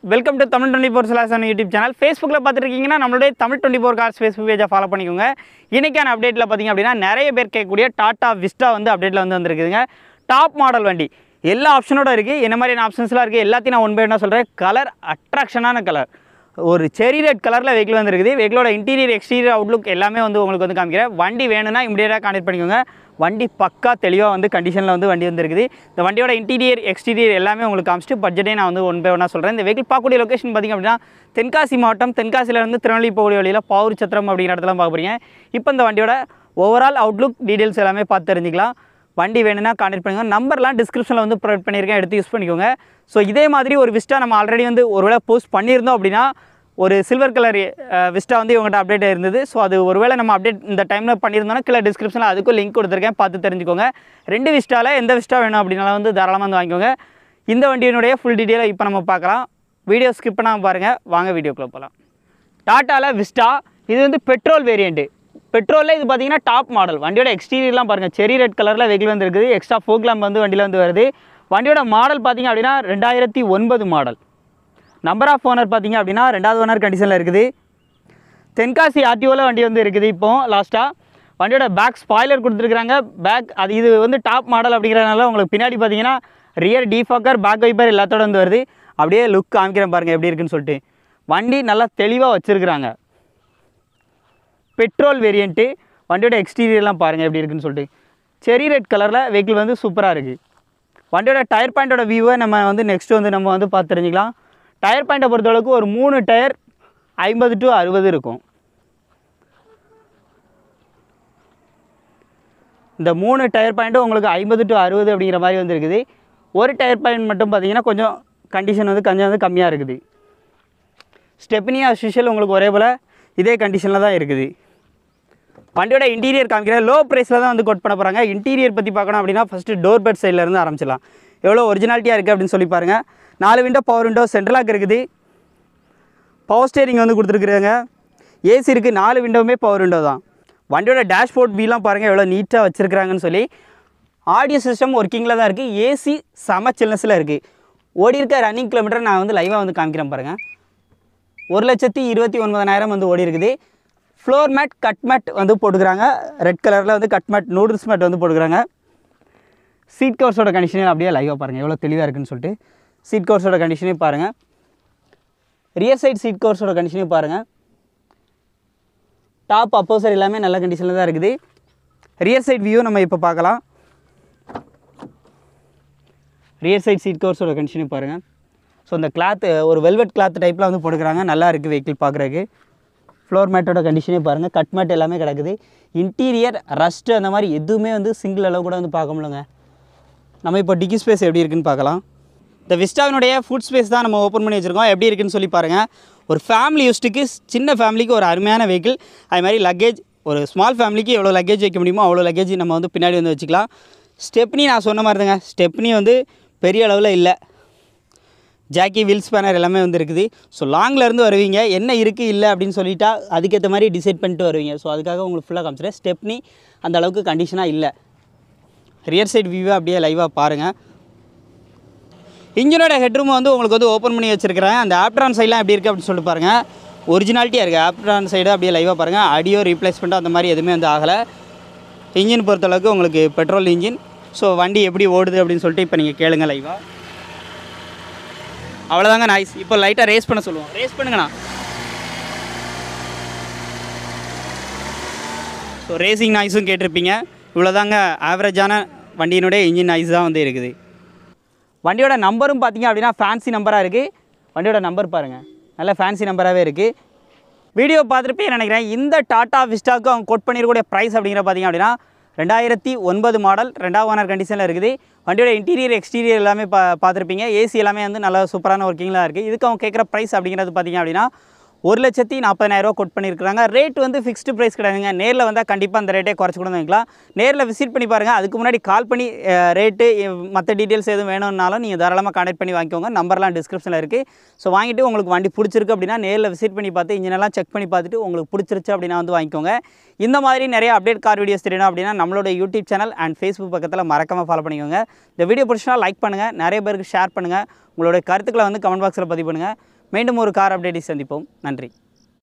welcome to Tamil twenty four சிலாசன் YouTube channel ஃபேஸ்புக்கில் பார்த்துருக்கீங்கன்னா நம்மளுடைய Tamil twenty four cars Facebook பேஜை ஃபாலோ பண்ணிக்கோங்க இன்றைக்கான அப்டேட்டில் பார்த்தீங்க அப்படின்னா நிறைய பேர் கேட்கக்கூடிய டாட்டா விஸ்டா வந்து அப்டேட்டில் வந்து வந்திருக்குதுங்க டாப் மாடல் வண்டி எல்லா ஆப்ஷனோட இருக்குது என்ன மாதிரியான ஆப்ஷன்ஸ்லாம் இருக்குது எல்லாத்தையும் நான் ஒன் பை என்ன சொல்கிறேன் கலர் அட்ராக்ஷனான கலர் ஒரு செரி ரெட் கலரில் வெஹிக்கிள் வந்துருக்குது வெஹிக்கிளோட இன்டீரியர் எக்ஸ்டீரியர் அவுட்லுக் எல்லாமே வந்து உங்களுக்கு வந்து காமிக்கிறேன் வண்டி வேணும்னா இமீடியட்டாக கான்டெக்ட் பண்ணிக்கோங்க வண்டி பக்கா தெளிவாக வந்து கண்டிஷனில் வந்து வண்டி வந்துருக்குது இந்த வண்டியோட இன்டீரியர் எக்ஸ்டீரியர் எல்லாமே உங்களுக்கு காமிச்சிட்டு பட்ஜெட்டே நான் வந்து ஒன் பை ஒன்றா சொல்கிறேன் இந்த வெஹிக்கிள் பார்க்கக்கூடிய லொக்கேஷன் பார்த்திங்க அப்படின்னா தென்காசி மாவட்டம் தென்காசியிலேருந்து திருநெல்வேலி போகக்கூடிய வழியில் பாவூர் சத்திரம் அப்படிங்கிற இடத்துல பார்க்க போகிறீங்க இப்போ இந்த வண்டியோட ஓவரால் அவுட்லுக் டீடைல்ஸ் எல்லாமே பார்த்து தெரிஞ்சுக்கலாம் வண்டி வேணும்னா கான்டெக்ட் பண்ணுங்க நம்பர்லாம் டிஸ்கிரிப்ஷனில் வந்து ப்ரொவைட் பண்ணியிருக்கேன் எடுத்து யூஸ் பண்ணிக்கோங்க ஸோ இதே மாதிரி ஒரு விஸ்டா நம்ம ஆல்ரெடி வந்து ஒருவேளை போஸ்ட் பண்ணியிருந்தோம் அப்படின்னா ஒரு சில்வர் கலர் விஸ்டா வந்து இவங்ககிட்ட அப்டேட் இருந்தது ஸோ அது ஒருவேளை நம்ம அப்டேட் இந்த டைமில் பண்ணியிருந்தோம்னா கீழே டிஸ்கிரிப்ஷனில் அதுக்கும் லிங்க் கொடுத்துருக்கேன் பார்த்து தெரிஞ்சுக்கோங்க ரெண்டு விஸ்டாவில் எந்த விஸ்டா வேணும் அப்படின்னாலும் வந்து தாராளமாக வந்து வாங்கிக்கோங்க இந்த வண்டியினுடைய ஃபுல் டீட்டெயிலை இப்போ நம்ம பார்க்கலாம் வீடியோ ஸ்கிப் பண்ணாமல் பாருங்கள் வாங்க வீடியோக்குள்ளே போகலாம் டாட்டாவில் விஸ்டா இது வந்து பெட்ரோல் வேரியண்ட்டு பெட்ரோலில் இது பார்த்தீங்கன்னா டாப் மாடல் வண்டியோட எக்ஸ்டீரியர்லாம் பாருங்கள் செரி ரெட் கலரில் வெஹிக்கிள் வந்து இருக்குது எக்ஸ்ட்ரா ஃபோக் லேம்ப் வந்து வண்டியில் வந்து வருது வண்டியோட மாடல் பார்த்தீங்க அப்படின்னா ரெண்டாயிரத்தி ஒன்பது மாடல் நம்பர் ஆஃப் ஓனர் பார்த்தீங்க அப்படின்னா ரெண்டாவது ஓனர் கண்டிஷனில் இருக்குது தென்காசி ஆர்டிஓவில் வண்டி வந்து இருக்குது இப்போ லாஸ்ட்டாக வண்டியோட பேக் ஸ்பாய்லர் கொடுத்துருக்குறாங்க பேக் அது இது வந்து டாப் மாடல் அப்படிங்கிறதுனால உங்களுக்கு பின்னாடி பார்த்தீங்கன்னா ரியர் டீஃபாக்கர் பேக் வைப்பர் எல்லாத்தோட வந்து வருது அப்படியே லுக் காமிக்கிறேன் பாருங்கள் எப்படி இருக்குன்னு சொல்லிட்டு வண்டி நல்லா தெளிவாக வச்சுருக்குறாங்க பெட்ரோல் வேரியண்ட்டு வண்டியோட எக்ஸ்டீரியர்லாம் பாருங்கள் எப்படி இருக்குன்னு சொல்லிட்டு செரி ரெட் கலரில் வெஹிக்கிள் வந்து சூப்பராக இருக்குது வண்டியோட டயர் பாயிண்டோட வியூவை நம்ம வந்து நெக்ஸ்ட் வந்து நம்ம வந்து பார்த்து தெரிஞ்சுக்கலாம் டயர் பாயிண்ட்டை பொறுத்தளவுக்கு ஒரு மூணு டயர் ஐம்பது டு அறுபது இருக்கும் இந்த மூணு டயர் பாயிண்ட்டும் உங்களுக்கு ஐம்பது டு அறுபது அப்படிங்கிற மாதிரி வந்து இருக்குது ஒரு டயர் பாயிண்ட் மட்டும் பார்த்தீங்கன்னா கொஞ்சம் கண்டிஷன் வந்து கொஞ்சம் வந்து கம்மியாக இருக்குது ஸ்டெப்னி அஸ்யூஷுவல் உங்களுக்கு ஒரே போல் இதே கண்டிஷனில் தான் இருக்குது வண்டியோட இன்டீரியர் காமிக்கிற லோ ப்ரைஸில் தான் வந்து கோட் பண்ண போகிறாங்க இன்டீரியர் பற்றி பார்க்கணும் அப்படின்னா ஃபஸ்ட்டு டோர் பெட் சைட்லேருந்து ஆரம்பிச்சிடலாம் எவ்வளோ ஒரிஜினாலிட்டியாக இருக்குது அப்படின்னு சொல்லி பாருங்கள் நாலு விண்டோ பவர் விண்டோ சென்ட்ரலாக் இருக்குது பவர் ஸ்டேரிங் வந்து கொடுத்துருக்குறாங்க ஏசி இருக்குது நாலு விண்டோவுமே பவர் விண்டோ தான் வண்டியோட டேஷ்போர்ட் வீலாம் பாருங்கள் எவ்வளோ நீட்டாக வச்சுருக்குறாங்கன்னு சொல்லி ஆடியோ சிஸ்டம் ஒர்க்கிங்கில் தான் இருக்குது ஏசி செம சில்னஸில் இருக்குது ஓடி இருக்க ரன்னிங் கிலோமீட்டர் நான் வந்து லைவாக வந்து காமிக்கிறேன் பாருங்கள் ஒரு லட்சத்தி இருபத்தி ஒன்பதாயிரம் வந்து ஓடி இருக்குது ஃப்ளோர் மேட் கட் மேட் வந்து போட்டுக்கிறாங்க ரெட் கலரில் வந்து கட் மேட் நூடுல்ஸ் மேட் வந்து போட்டுக்கிறாங்க சீட் கவர்ஸோட கண்டிஷனே அப்படியே லைவாக பாருங்கள் எவ்வளோ தெளிவாக இருக்குன்னு சொல்லிட்டு சீட் கவர்ஸோட கண்டிஷனே பாருங்கள் ரியர் சைடு சீட் கவர்ஸோட கண்டிஷனே பாருங்கள் டாப் அப்போசர் எல்லாமே நல்ல கண்டிஷனில் தான் இருக்குது ரியர் சைடு வியூ நம்ம இப்போ பார்க்கலாம் ரியர் சைடு சீட் கவர்ஸோட கண்டிஷனே பாருங்கள் ஸோ இந்த கிளாத் ஒரு வெல்வெட் கிளாத் டைப்பில் வந்து போட்டுக்கிறாங்க நல்லா இருக்குது வெஹிக்கிள் பார்க்குறதுக்கு ஃப்ளோர் மேட்டோட கண்டிஷனே பாருங்கள் கட் மேட் எல்லாமே கிடக்குது இன்டீரியர் ரஸ்ட்டு அந்த மாதிரி எதுவுமே வந்து சிங்கிள் அளவு கூட வந்து பார்க்க முடியலங்க நம்ம இப்போ டிக்கி ஸ்பேஸ் எப்படி இருக்குன்னு பார்க்கலாம் இந்த விஸ்டாவினுடைய ஃபுட் ஸ்பேஸ் தான் நம்ம ஓப்பன் பண்ணி வச்சுருக்கோம் எப்படி இருக்குன்னு சொல்லி பாருங்கள் ஒரு ஃபேமிலி யூஸ்ட்டுக்கு சின்ன ஃபேமிலிக்கு ஒரு அருமையான வெஹிக்கிள் அது மாதிரி லக்கேஜ் ஒரு ஸ்மால் ஃபேமிலிக்கு எவ்வளோ லக்கேஜ் வைக்க முடியுமோ அவ்வளோ லக்கேஜ் நம்ம வந்து பின்னாடி வந்து வச்சுக்கலாம் ஸ்டெப்னி நான் சொன்ன மாதிரி தாங்க ஸ்டெப்னி வந்து பெரிய அளவில் இல்லை ஜாக்கி வீல் ஸ்பேனர் எல்லாமே வந்து இருக்குது ஸோ லாங்லேருந்து வருவீங்க என்ன இருக்குது இல்லை அப்படின்னு சொல்லிட்டா அதுக்கேற்ற மாதிரி டிசைட் பண்ணிட்டு வருவீங்க ஸோ அதுக்காக உங்களுக்கு ஃபுல்லாக காமிச்சிடுறேன் ஸ்டெப்னி அந்த அளவுக்கு கண்டிஷனாக இல்லை ரியர் சைடு வியூவை அப்படியே லைவாக பாருங்கள் இன்ஜினோட ஹெட்ரூம் வந்து உங்களுக்கு வந்து ஓப்பன் பண்ணி வச்சிருக்கிறேன் அந்த ஆப்ட்ரான் சைட்லாம் எப்படி இருக்குது அப்படின்னு சொல்லிட்டு பாருங்கள் ஒரிஜினாலிட்டியாக இருக்குது ஆப்ட்ரான் சைடு அப்படியே லைவாக பாருங்கள் ஆடியோ ரீப்ளேஸ்மெண்ட் அந்த மாதிரி எதுவுமே வந்து ஆகலை இன்ஜின் பொறுத்தளவுக்கு உங்களுக்கு பெட்ரோல் இன்ஜின் ஸோ வண்டி எப்படி ஓடுது அப்படின்னு சொல்லிட்டு இப்போ நீங்கள் கேளுங்க லைவாக அவ்வளோதாங்க நாய்ஸ் இப்போ லைட்டாக ரேஸ் பண்ண சொல்லுவோம் ரேஸ் பண்ணுங்கண்ணா ஸோ ரேசிங் நாய்ஸும் கேட்டிருப்பீங்க இவ்வளோதாங்க ஆவரேஜான வண்டியினுடைய இன்ஜின் நாய்ஸ் தான் வந்து இருக்குது வண்டியோட நம்பரும் பார்த்தீங்க அப்படின்னா ஃபேன்சி நம்பராக இருக்குது வண்டியோட நம்பர் பாருங்கள் நல்ல ஃபேன்சி நம்பராகவே இருக்குது வீடியோ பார்த்துட்டு நினைக்கிறேன் இந்த டாட்டா விஸ்டாக்கு அவங்க கோட் பண்ணியிருக்கக்கூடிய ப்ரைஸ் அப்படிங்கிற பார்த்தீங்க அப்படின்னா ரெண்டாயிரத்தி ஒன்பது மாடல் ரெண்டாவது ஓனர் கண்டிஷனில் இருக்குது வண்டியோட இன்டீரியர் எக்ஸ்டீரியர் எல்லாமே பா பார்த்துருப்பீங்க ஏசி எல்லாமே வந்து நல்ல சூப்பரான ஒர்க்கிங்கில் இருக்குது இதுக்கு அவங்க கேட்குற ப்ரைஸ் அப்படிங்கிறது பார்த்தீங்க அப்படின்னா ஒரு லட்சத்தி நாற்பதாயிரரூவா கொட் பண்ணியிருக்காங்க ரேட் வந்து ஃபிக்ஸ்டு ப்ரைஸ் கிடையாதுங்க நேரில் வந்தால் கண்டிப்பாக அந்த ரேட்டே குறைச்சி கூட வைக்கலாம் நேரில் விசிட் பண்ணி பாருங்கள் அதுக்கு முன்னாடி கால் பண்ணி ரேட்டு மற்ற டீட்டெயில்ஸ் எதுவும் வேணும்னாலும் நீங்கள் தாராளமாக கான்டாக்ட் பண்ணி வாங்கிக்கோங்க நம்பர்லாம் டிஸ்கிரிப்ஷனில் இருக்குது ஸோ வாங்கிட்டு உங்களுக்கு வண்டி பிடிச்சிருக்கு அப்படின்னா நேரில் விசிட் பண்ணி பார்த்து இன்ஜினெல்லாம் செக் பண்ணி பார்த்துட்டு உங்களுக்கு பிடிச்சிருச்சு அப்படின்னா வந்து வாங்கிக்கோங்க இந்த மாதிரி நிறைய அப்டேட் கார் வீடியோஸ் தெரியணும் அப்படின்னா நம்மளோட யூடியூப் சேனல் அண்ட் ஃபேஸ்புக் பக்கத்தில் மறக்காமல் ஃபாலோ பண்ணிக்கோங்க இந்த வீடியோ பிடிச்சினா லைக் பண்ணுங்கள் நிறைய பேருக்கு ஷேர் பண்ணுங்கள் உங்களுடைய கருத்துக்களை வந்து கமெண்ட் பாக்ஸில் பதிவு பண்ணுங்கள் மீண்டும் ஒரு கார் அப்டேட்டை சந்திப்போம் நன்றி